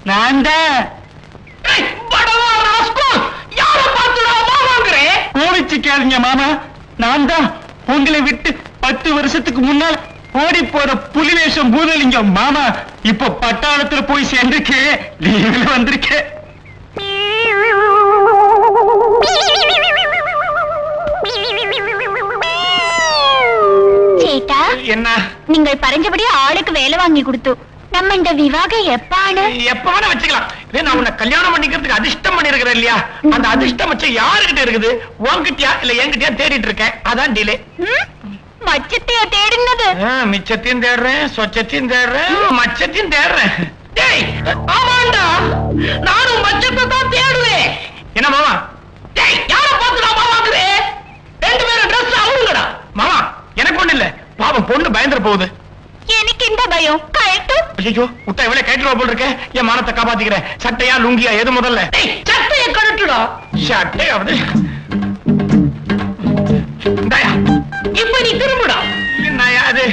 நான் தான் கோவிச்சுக்காதீங்க மாமா நான் தான் உங்களை விட்டு பத்து வருஷத்துக்கு முன்னால் ஓடி போற புலிவேஷம் பூதலிங்கம் மாமா இப்ப பட்டாளத்துல போய் சேர்ந்திருக்கு லீவில் வந்திருக்கேன் ചേട്ടാ என்ன നിങ്ങൾ പറഞ്ഞபടി ആൾക്ക് വേല വാങ്ങി കൊടുത്തു നമ്മന്റെ വിവാഹം എപ്പാണ് எப்ப வேணா வச்சுக்கலாம் இதே நான் உன்னை கல்யாணம் பண்ணிக்கிறதுக்கு அதிர்ஷ்டம் பண்ணிருக்கிறேன் இல்லையா அந்த அதிர்ஷ்டம் வச்சு யாருகிட்ட இருக்குது உன்கிட்டயா இல்ல என்கிட்டயா தேடிட்டு இருக்கேன் அதான் டிலே ഉം? മച്ചത്തെയാ തേടുന്നത് மிச்சத்தையும் தேடுறேன் சொச்சத்தையும் தேடுறேன் மச்சத்தையும் தேடுறேன் டேய் ஆமாண்டா நானும் மச்சத்தை தான் தேடுவேன் என்ன மாமா டேய் யார பார்த்து நான் மாமாக்குறேன் ரெண்டு பேரும் ட்ரெஸ் அவங்கடா மாமா எனக்கு ஒண்ணு இல்ல பாவம் பொண்ணு பயந்துட போகுது എനിക്ക് എന്താ ഭയം കഴട്ടു ஐயோ விட்டா இவ்வளவு கேட்டுருவா போல் இருக்க என் மானத்தை காப்பாத்திக்கிறேன் சட்டையா லுங்கியா எது முதல்ல சட்டையை கழட்டுடா சட்டையாவது இந்தாயா இப்ப நீ திரும்புடா என்னயா அது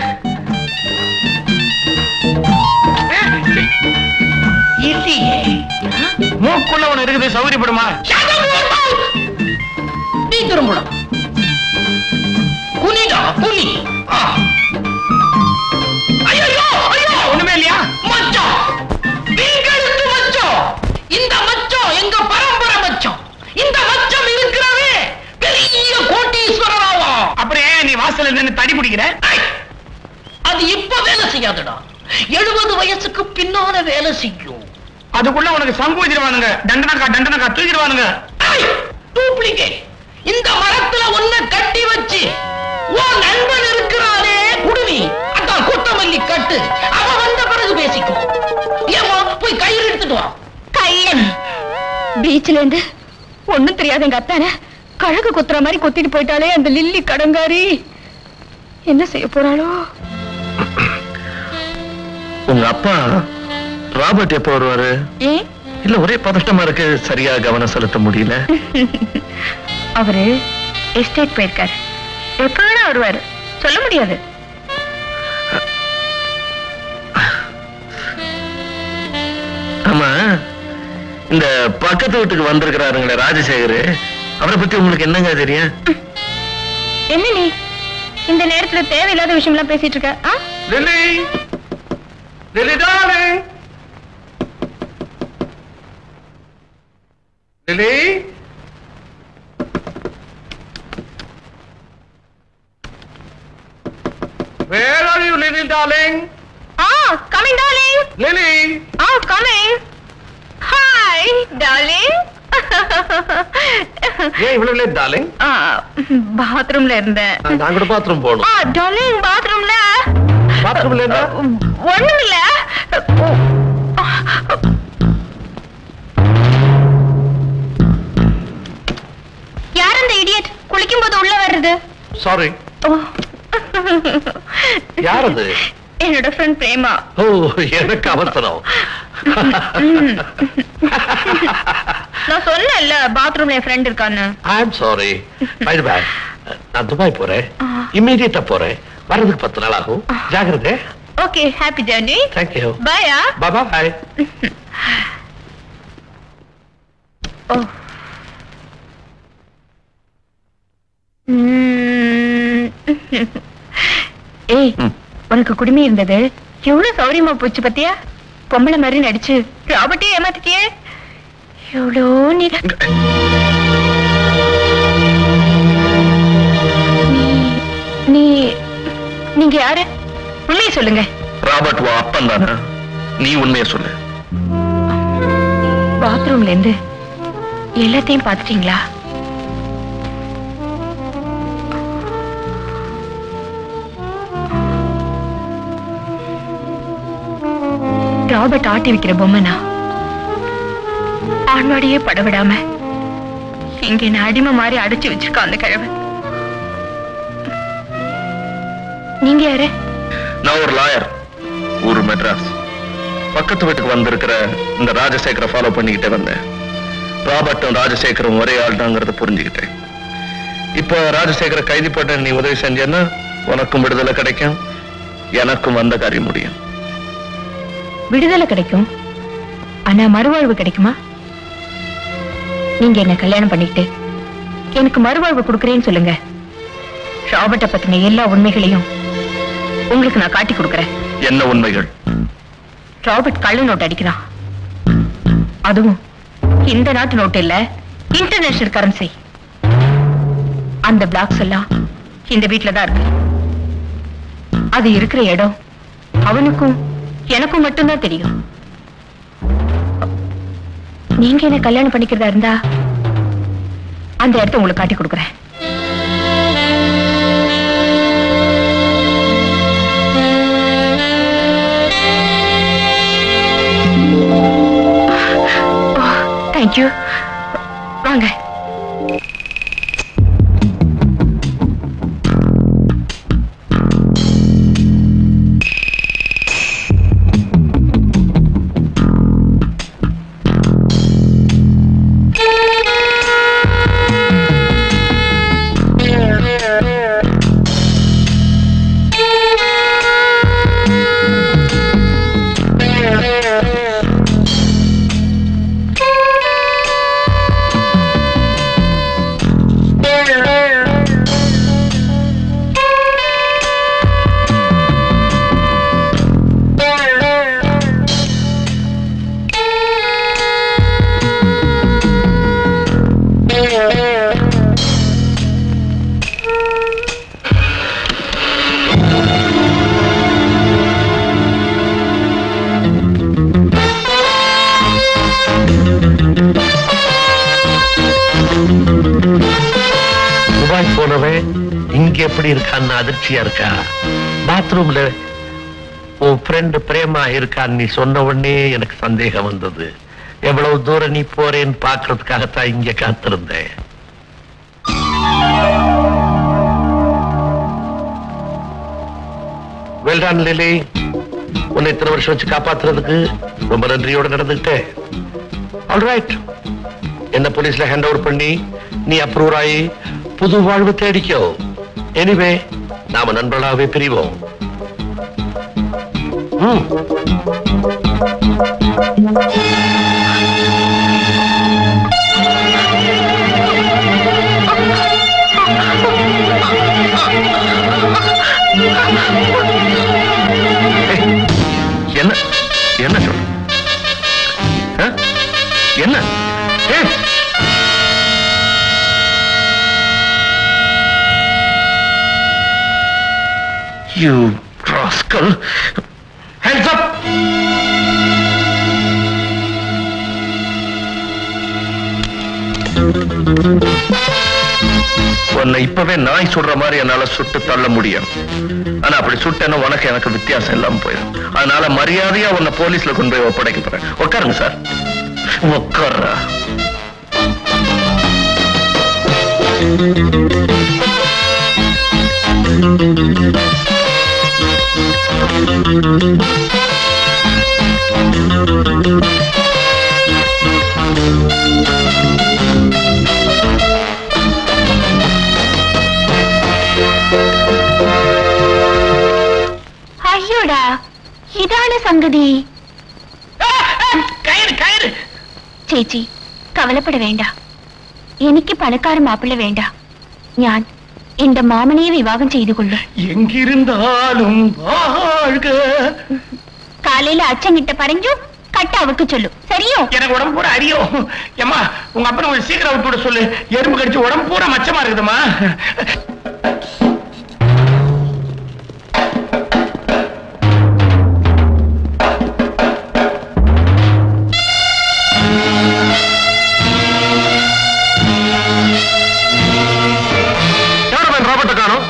இல்லையே மூக்குள்ள ஒண்ணு இருக்குது சௌகரியப்படுமா நீ திரும்புடா குனிடா குனி ஆ ஐயோ ஐயோ ஒண்ணுமே இல்லையா மச்சம் நீங்களுக்கு மச்சம் இந்த மச்சம் எங்க பரம்பரை மச்சம் இந்த மச்சம் இருக்கிறவே பெரிய கோட்டீஸ்வரராவா அப்புறம் ஏன் நீ வாசல்ல நின்னு தடி பிடிக்கிற அது இப்ப வேலை செய்யாதுடா எழுபது வயசுக்கு பின்னால வேலை செய்யும் அதுக்குள்ள உனக்கு சங்கூதிடுவானுங்க தண்டனக்கா தண்டனக்கா தூக்கிடுவானுங்க டூப்ளிகேட் இந்த மரத்துல ஒன்ன கட்டி வச்சு உன் நண்பன் இருக்கிறானே குடுமி அதான் குத்தமல்லி கட்டு அவன் வந்த பிறகு பேசிக்கும் ஏமா போய் கயிறு எடுத்துட்டு வா கள்ளன் பீச்ல இருந்து ஒண்ணும் தெரியாத எங்க அத்தான கழகு குத்துற மாதிரி குத்திட்டு போயிட்டாலே அந்த லில்லி கடங்காரி என்ன செய்ய போறாளோ உங்க அப்பா ராபர்ட் எப்போ வருவாரு ஏன் இல்ல ஒரே பதட்டமா இருக்கு சரியா கவனம் செலுத்த முடியல அவரு எஸ்டேட் போயிருக்காரு எப்ப வேணா வருவாரு சொல்ல முடியாது ஆமா இந்த பக்கத்து வீட்டுக்கு வந்திருக்கிறாருங்களே ராஜசேகர் அவரை பத்தி உங்களுக்கு என்னங்க தெரியும் என்ன நீ இந்த நேரத்துல தேவையில்லாத விஷயம் எல்லாம் பேசிட்டு இருக்க ஆ? Lily Lily darling Lily Where are you, Lily, darling? ஆ கமிங் டார்லிங் Lily! ஆ கமிங் ஹாய் டார்லிங் ஏன் இவ்வளவு லேட் டார்லிங் பாத்ரூம்ல இருந்தேன் நான் கூட பாத்ரூம் போகணும் ஆ டார்லிங் பாத்ரூம்ல பாத்ரூம்ல இருந்தா ஒண்ணும் இல்ல யார் அந்த இடியட் குளிக்கும் போது உள்ள வர்றது சாரி ஓ. யார் அது என்னோட ஃப்ரெண்ட் பிரேமா ஓ எனக்கு அவசரம் நான் சொன்னேன்ல பாத்ரூம்ல என் ஃப்ரெண்ட் இருக்கான்னு I am sorry bye bye நான் துபாய் போறேன் ஆ. இம்மீடியட்டா போறேன் வர்றதுக்கு பத்து நாள் ஆகும் ஜாகிரதை ஓகே ஹாப்பி ஜர்னி தேங்க்யூ பாயா பாபா பாய் ஓ ம். ஏய் ம். உனக்கு குடுமி இருந்தது எவ்வளவு சௌரியமா போச்சு பத்தியா பொம்பளை மாதிரி நடிச்சு ராபர்ட்டே ஏமாத்திட்டியே எவ்வளோ நீ நீ- நீ நீங்க யாரு உண்மையை சொல்லுங்க ராபர்ட் உன் அப்பன் தானே நீ உண்மையை சொல்லு பாத்ரூம்ல இருந்து எல்லாத்தையும் பார்த்துட்டீங்களா ராபர்ட் ஆட்டி வைக்கிற பொம்மைனா ஆண்வாடியே படவிடாம இங்க என்ன அடிமை மாதிரி அடைச்சு வச்சிருக்கா அந்த கிழவன் நீங்க யாரு நான் ஒரு லாயர் ஊரு மெட்ராஸ் பக்கத்து வீட்டுக்கு வந்திருக்கிற இந்த ராஜசேகரை ஃபாலோ பண்ணிக்கிட்டே வந்தேன் ராபர்ட்டும் ராஜசேகரும் ஒரே ஆள் தாங்கிறத புரிஞ்சுக்கிட்டேன் இப்ப ராஜசேகரை கைது பண்ண நீ உதவி செஞ்சேன்னா உனக்கும் விடுதலை கிடைக்கும் எனக்கும் வந்த காரியம் முடியும் விடுதலை கிடைக்கும் ஆனா மறுவாழ்வு கிடைக்குமா நீங்க என்ன கல்யாணம் பண்ணிக்கிட்டு எனக்கு மறுவாழ்வு கொடுக்கறேன்னு சொல்லுங்க ராபர்ட்ட பத்தின எல்லா உண்மைகளையும் உங்களுக்கு நான் காட்டி கொடுக்கறேன் என்ன உண்மைகள் ராபர்ட் கள்ள நோட் அடிக்கிறான் அதுவும் இந்த நாட்டு நோட்டு இல்ல இன்டர்நேஷனல் கரன்சி அந்த பிளாக்ஸ் எல்லாம் இந்த வீட்ல தான் இருக்கு அது இருக்கிற இடம் அவனுக்கும் எனக்கும் மட்டும்தான் தெரியும் நீங்க என்ன கல்யாணம் பண்ணிக்கிறதா இருந்தா அந்த இடத்த உங்களுக்கு காட்டி கொடுக்குறேன் தேங்க்யூ வாங்க துபாய் போனவன் இங்க எப்படி இருக்கான்னு அதிர்ச்சியா இருக்கா பாத்ரூம்ல உன் ஃப்ரெண்டு பிரேமா இருக்கான்னு நீ சொன்ன உடனே எனக்கு சந்தேகம் வந்தது எவ்வளவு தூரம் நீ போறேன்னு பாக்குறதுக்காகத்தான் இங்க காத்திருந்தேன் வெல்டான் லிலி உன்னை இத்தனை வருஷம் வச்சு காப்பாத்துறதுக்கு ரொம்ப நன்றியோட நடந்துக்கிட்டேன் ஆல்ரைட் என்ன போலீஸ்ல ஹேண்ட் ஓவர் பண்ணி நீ அப்ரூவ் ஆகி புது வாழ்வு தேடிக்கோ எனிவே நாம நண்பர்களாகவே பிரிவோம் ம். ஏய், என்ன என்ன சொல்ற ஆ? என்ன ஏய், You rascal! Hands up! உன்னை இப்பவே நாய் சுடுற மாதிரி என்னால சுட்டு தள்ள முடியும் ஆனா அப்படி சுட்டேன்னா உனக்கு எனக்கு வித்தியாசம் இல்லாம போயிடும் அதனால மரியாதையா உன்னை போலீஸ்ல கொண்டு போய் ஒப்படைக்க போறேன் உட்காருங்க சார் உட்கார்றா ஐயோடா இதான சங்கதி கயிறு கயிறு ചേച്ചി കവലപ്പെട വേണ്ട എനിക്ക് പണക്കാര മാപ്പിള വേണ്ട ഞാൻ എന്റെ മാമനെ വിവാഹം ചെയ്തു കൊള്ളും எங்கிருந்தாலும் வாழ்க കാലയിലെ അച്ഛൻ കിട്ട പറഞ്ഞു കട്ട അവക്ക് ചൊല്ലും സരിയോ எனக்கு உடம்பு பூரா அறியும் ஏம்மா உங்க அப்பனை கொஞ்சம் சீக்கிரம் விட்டு விட சொல்லு எறும்பு கடிச்சு உடம்பு பூரா மச்சமா இருக்குதுமா யாரும் ராபர்ட்ட காணோம்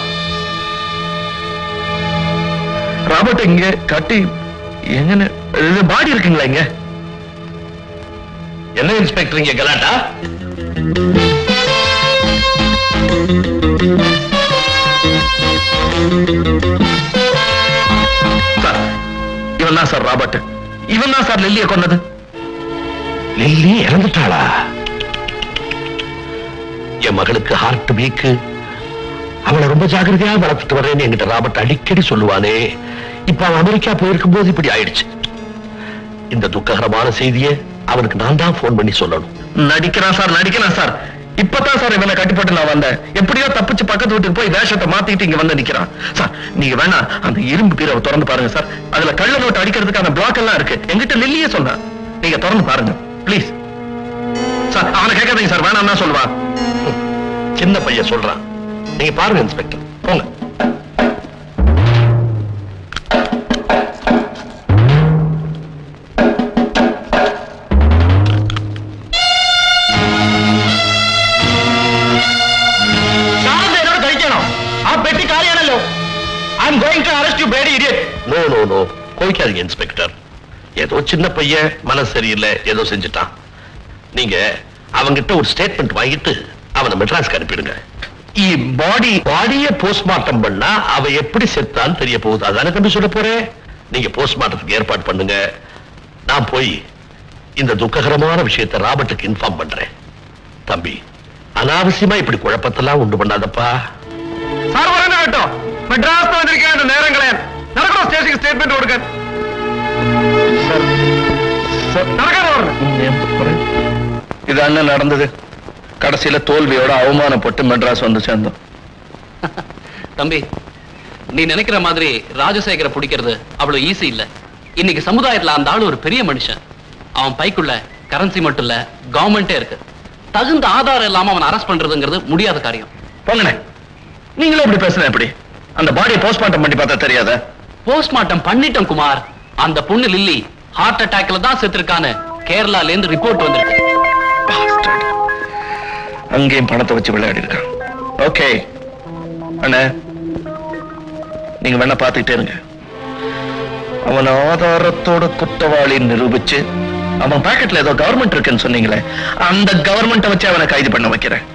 ராபர்ட் இங்க கட்டி எங்கன்னு இது பாடி இருக்குங்களா இங்க என்ன இன்ஸ்பெக்டர் இங்க கலாட்டா சார் இவன் தான் சார் ராபர்ட் இவன் தான் சார் லில்லியை கொன்னது லில்லி இறந்துட்டாளா என் மகளுக்கு ஹார்ட் வீக்கு அவளை ரொம்ப ஜாக்கிரதையா வளர்த்துட்டு வரேன்னு என்கிட்ட ராபர்ட் அடிக்கடி சொல்லுவானே இப்ப அவன் அமெரிக்கா போயிருக்கும் போது இப்படி ஆயிடுச்சு இந்த துக்ககரமான செய்தியை அவனுக்கு நான் தான் போன் பண்ணி சொல்லணும் நடிக்கிறான் சார் நடிக்கிறான் சார் இப்பதான் சார் இவனை கட்டிப்பட்டு நான் வந்தேன் எப்படியோ தப்பிச்சு பக்கத்து வீட்டுக்கு போய் வேஷத்தை மாத்திட்டு இங்க வந்து நிக்கிறான் சார் நீங்க வேணா அந்த இரும்பு பீரவை திறந்து பாருங்க சார் அதுல கள்ள நோட்டு அடிக்கிறதுக்கான பிளாக் எல்லாம் இருக்கு எங்கிட்ட லில்லியே சொன்னான் நீங்க திறந்து பாருங்க ப்ளீஸ் சார் அவனை கேட்காதீங்க சார் வேணாம் தான் சொல்லுவான் சின்ன பையன் சொல்றான் நீங்க பாருங்க இன்ஸ்பெக்டர் போங்க സാറിന്റെ എന്നോട് കഴിക്കണോ ആ പെട്ടി കാലിയാണല്ലോ I am going to arrest you bloody idiot no no no கோவிக்காதீங்க இன்ஸ்பெக்டர் ஏதோ சின்ன பையன் மனசு சரியில்லை ஏதோ செஞ்சுட்டான் நீங்க அவங்கிட்ட ஒரு ஸ்டேட்மெண்ட் வாங்கிட்டு அவனை மெட்ராஸ்க்கு அனுப்பிடுங்க ഈ ബോഡി பாடிய போஸ்ட்மார்ட்டம் பண்ணா அவ எப்படி செத்தான்னு தெரிய போகுது அதானே தம்பி சொல்ல போறேன் நீங்க போஸ்ட்மார்ட்டத்துக்கு ஏற்பாடு பண்ணுங்க நான் போய் இந்த துக்ககரமான விஷயத்தை ராபர்ட்டுக்கு இன்ஃபார்ம் பண்றேன் தம்பி அனாவசியமா இப்படி குழப்பத்தெல்லாம் உண்டு பண்ணாதப்பா സാർ പറയുന്ന കേട്ടോ മെഡ്രാസ് വന്നിരിക്കാണ്ട് നേരം കളയാൻ നടക്കണോ സ്റ്റേഷൻ സ്റ്റേറ്റ്മെന്റ് കൊടുക്കാൻ നടക്കാനോ പറഞ്ഞു இது அண்ணன் நடந்தது கடைசியில தோல்வியோட அவமானப்பட்டு மெட்ராஸ் வந்து சேர்ந்தோம் தம்பி நீ நினைக்கிற மாதிரி ராஜசேகர பிடிக்கிறது அவ்வளவு ஈஸி இல்ல இன்னைக்கு சமுதாயத்துல அந்த ஆளு ஒரு பெரிய மனுஷன் அவன் பைக்குள்ள கரன்சி மட்டும் இல்ல கவர்மெண்டே இருக்கு தகுந்த ஆதாரம் இல்லாம அவன் அரெஸ்ட் பண்றதுங்கிறது முடியாத காரியம் போங்கண்ணே நீங்களும் இப்படி பேசுன எப்படி அந்த பாடியை போஸ்ட்மார்ட்டம் பண்ணி பார்த்தா தெரியாத போஸ்ட்மார்ட்டம் பண்ணிட்டோம் குமார் அந்த பொண்ணு லில்லி ஹார்ட் அட்டாக்ல தான் செத்துருக்கான்னு கேரளால இருந்து ரிப்போர்ட் வந்திருக்கு அங்கேயும் பணத்தை வச்சு விளையாடி இருக்கான் ஓகே அண்ணே நீங்க வேணா பார்த்துக்கிட்டே இருங்க அவன் ஆதாரத்தோட குற்றவாளி நிரூபிச்சு அவன் பாக்கெட்ல ஏதோ கவர்மெண்ட் இருக்குன்னு சொன்னீங்களே அந்த கவர்மெண்ட்டை வச்சு அவனை கைது பண்ண வைக்கிறேன்